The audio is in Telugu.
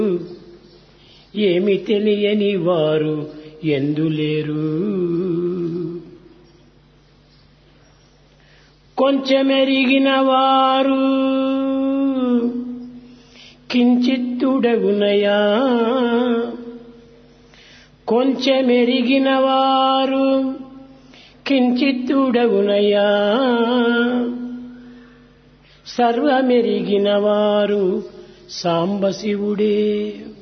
ఏమి తెలియని వారు ఎందులేరు కొంచెమెరిగిన వారు కించిత్తుడగునయా కొంచెమెరిగిన వారు కించిత్తుడగునయా సర్వమెరిగిన వారు సాంబశివుడే